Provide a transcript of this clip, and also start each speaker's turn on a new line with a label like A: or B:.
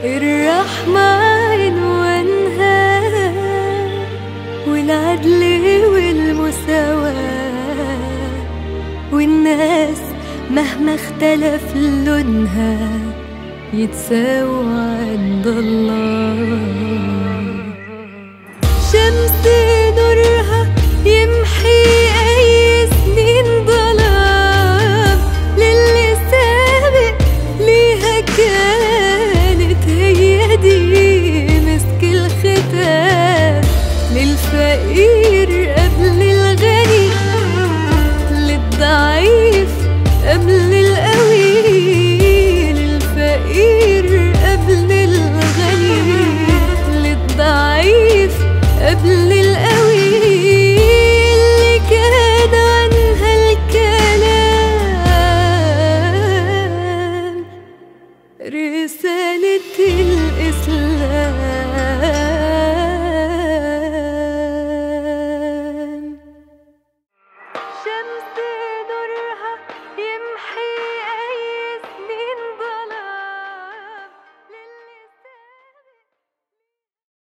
A: الرحمة عنوانها والعدل والمساواة والناس مهما اختلف لونها يتساووا عند الله شمس نورها يمحي أي سنين ظلام للي سابق ليها كانت هي دي مسك الختام للفقير قبل الغني للضعيف قبل القوي للفقير قبل الغني للضعيف قبل القوي اللي كان عنها الكلام رسالة الإسلام